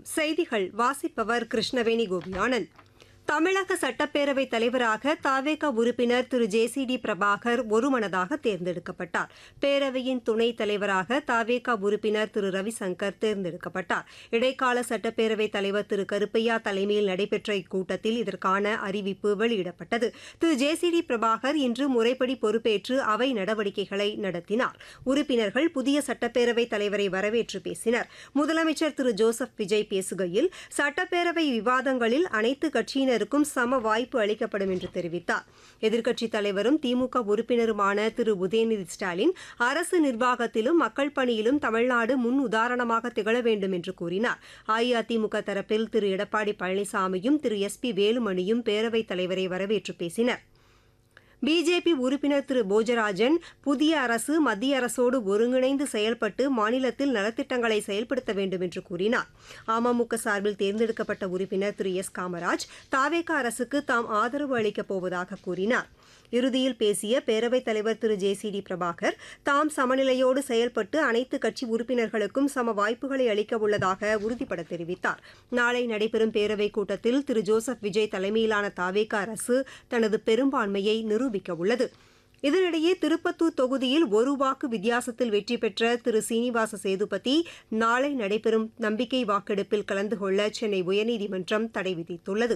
செய்திகள் வாசிப்பவர் கிருஷ்ணவேணி கோபியானந்த் தமிழக சட்டப்பேரவைத் தலைவராக தாவேக உறுப்பினர் திரு ஜே சி டி பிரபாகர் ஒருமனதாக தேர்ந்தெடுக்கப்பட்டார் பேரவையின் துணைத் தலைவராக தாவேக உறுப்பினர் திரு ரவிசங்கர் தேர்ந்தெடுக்கப்பட்டார் இடைக்கால சட்டப்பேரவைத் தலைவர் திரு கருப்பையா தலைமையில் நடைபெற்ற இக்கூட்டத்தில் இதற்கான அறிவிப்பு வெளியிடப்பட்டது திரு ஜே சி டி பிரபாகர் இன்று முறைப்படி பொறுப்பேற்று அவை நடவடிக்கைகளை நடத்தினார் உறுப்பினர்கள் புதிய சட்டப்பேரவைத் தலைவரை வரவேற்று பேசினர் முதலமைச்சர் திரு ஜோசப் விஜய் பேசுகையில் சட்டப்பேரவை விவாதங்களில் அனைத்து கட்சியினர் கட்சியினருக்கும் சம வாய்ப்பு அளிக்கப்படும் என்று தெரிவித்தார் எதிர்க்கட்சித் தலைவரும் திமுக உறுப்பினருமான திரு உதயநிதி ஸ்டாலின் அரசு நிர்வாகத்திலும் மக்கள் பணியிலும் தமிழ்நாடு முன் உதாரணமாக திகழ வேண்டும் என்று கூறினார் அஇஅதிமுக தரப்பில் திரு எடப்பாடி பழனிசாமியும் திரு எஸ் பி வேலுமணியும் பேரவைத் தலைவரை வரவேற்று பேசினர் பிஜேபி உறுப்பினர் திரு போஜராஜன் புதிய அரசு மத்திய அரசோடு ஒருங்கிணைந்து செயல்பட்டு மாநிலத்தில் நலத்திட்டங்களை செயல்படுத்த வேண்டும் என்று கூறினார் அமமுக சார்பில் தேர்ந்தெடுக்கப்பட்ட உறுப்பினர் திரு எஸ் காமராஜ் தாவேக அரசுக்கு தாம் ஆதரவு அளிக்கப் போவதாக கூறினார் இறுதியில் பேசிய பேரவைத் தலைவர் திரு ஜே சி டி பிரபாகர் தாம் சமநிலையோடு செயல்பட்டு அனைத்து கட்சி உறுப்பினர்களுக்கும் சம வாய்ப்புகளை அளிக்க உள்ளதாக உறுதிபட தெரிவித்தார் நாளை நடைபெறும் பேரவைக் கூட்டத்தில் திரு ஜோசப் விஜய் தலைமையிலான தாவேக அரசு தனது பெரும்பான்மையை நிரூபிக்க உள்ளது இதனிடையே திருப்பத்தூர் தொகுதியில் ஒரு வாக்கு வித்தியாசத்தில் வெற்றி பெற்ற திரு சீனிவாச சேதுபதி நாளை நடைபெறும் நம்பிக்கை வாக்கெடுப்பில் கலந்து கொள்ள சென்னை உயர்நீதிமன்றம் தடை விதித்துள்ளது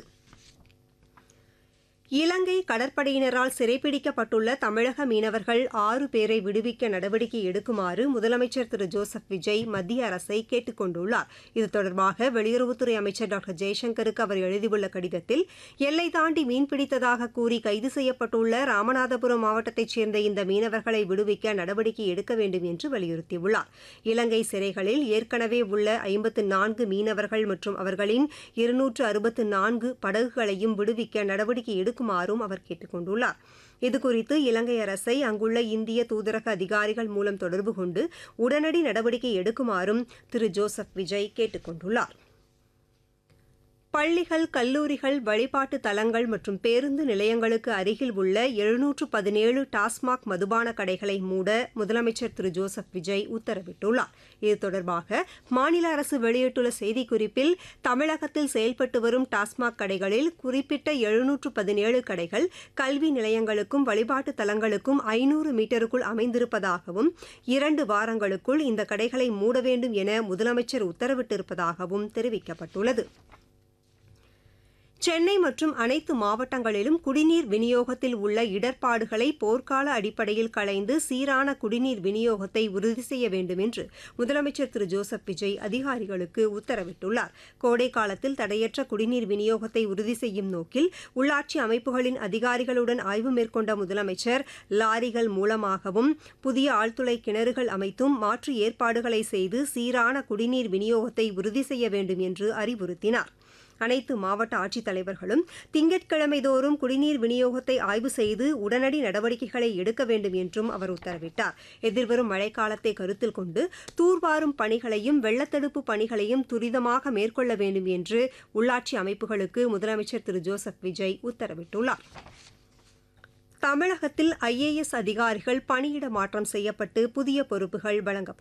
இலங்கை கடற்படையினரால் சிறைப்பிடிக்கப்பட்டுள்ள தமிழக மீனவர்கள் ஆறு பேரை விடுவிக்க நடவடிக்கை எடுக்குமாறு முதலமைச்சர் திரு ஜோசப் விஜய் மத்திய அரசை கேட்டுக் கொண்டுள்ளார் இது தொடர்பாக வெளியுறவுத்துறை அமைச்சர் டாக்டர் ஜெய்சங்கருக்கு அவர் எழுதியுள்ள கடிதத்தில் எல்லை தாண்டி மீன்பிடித்ததாக கூறி கைது செய்யப்பட்டுள்ள ராமநாதபுரம் மாவட்டத்தைச் சேர்ந்த இந்த மீனவர்களை விடுவிக்க நடவடிக்கை எடுக்க வேண்டும் என்று வலியுறுத்தியுள்ளார் இலங்கை சிறைகளில் ஏற்கனவே உள்ள ஐம்பத்து நான்கு மீனவர்கள் மற்றும் அவர்களின் இருநூற்று அறுபத்து நான்கு படகுகளையும் விடுவிக்க நடவடிக்கை எடுக்கும் எடுக்குமாறும் அவர் கேட்டுக் கொண்டுள்ளார் இதுகுறித்து இலங்கை அரசை அங்குள்ள இந்திய தூதரக அதிகாரிகள் மூலம் தொடர்பு கொண்டு உடனடி நடவடிக்கை எடுக்குமாறும் திரு ஜோசப் விஜய் கேட்டுக் கொண்டுள்ளார் பள்ளிகள் கல்லூரிகள் வழிபாட்டு தலங்கள் மற்றும் பேருந்து நிலையங்களுக்கு அருகில் உள்ள எழுநூற்று பதினேழு டாஸ்மாக் மதுபான கடைகளை மூட முதலமைச்சர் திரு ஜோசப் விஜய் உத்தரவிட்டுள்ளார் இது தொடர்பாக மாநில அரசு வெளியிட்டுள்ள செய்திக்குறிப்பில் தமிழகத்தில் செயல்பட்டு வரும் டாஸ்மாக் கடைகளில் குறிப்பிட்ட எழுநூற்று பதினேழு கடைகள் கல்வி நிலையங்களுக்கும் வழிபாட்டு தலங்களுக்கும் ஐநூறு மீட்டருக்குள் அமைந்திருப்பதாகவும் இரண்டு வாரங்களுக்குள் இந்த கடைகளை மூட வேண்டும் என முதலமைச்சர் உத்தரவிட்டிருப்பதாகவும் தெரிவிக்கப்பட்டுள்ளது சென்னை மற்றும் அனைத்து மாவட்டங்களிலும் குடிநீர் விநியோகத்தில் உள்ள இடர்பாடுகளை போர்க்கால அடிப்படையில் களைந்து சீரான குடிநீர் விநியோகத்தை உறுதி செய்ய வேண்டும் என்று முதலமைச்சர் திரு ஜோசப் விஜய் அதிகாரிகளுக்கு உத்தரவிட்டுள்ளார் கோடை காலத்தில் தடையற்ற குடிநீர் விநியோகத்தை உறுதி செய்யும் நோக்கில் உள்ளாட்சி அமைப்புகளின் அதிகாரிகளுடன் ஆய்வு மேற்கொண்ட முதலமைச்சர் லாரிகள் மூலமாகவும் புதிய ஆழ்துளை கிணறுகள் அமைத்தும் மாற்று ஏற்பாடுகளை செய்து சீரான குடிநீர் விநியோகத்தை உறுதி செய்ய வேண்டும் என்று அறிவுறுத்தினார் அனைத்து மாவட்ட ஆட்சித்தலைவர்களும் திங்கட்கிழமை தோறும் குடிநீர் விநியோகத்தை ஆய்வு செய்து உடனடி நடவடிக்கைகளை எடுக்க வேண்டும் என்றும் அவர் உத்தரவிட்டார் எதிர்வரும் மழைக்காலத்தை கருத்தில் கொண்டு தூர்வாரும் பணிகளையும் வெள்ளத்தடுப்பு பணிகளையும் துரிதமாக மேற்கொள்ள வேண்டும் என்று உள்ளாட்சி அமைப்புகளுக்கு முதலமைச்சர் திரு ஜோசப் விஜய் உத்தரவிட்டுள்ளார் தமிழகத்தில் ஐஏஎஸ் அதிகாரிகள் பணியிட மாற்றம் செய்யப்பட்டு புதிய பொறுப்புகள் வழங்கப்பட்டுள்ளன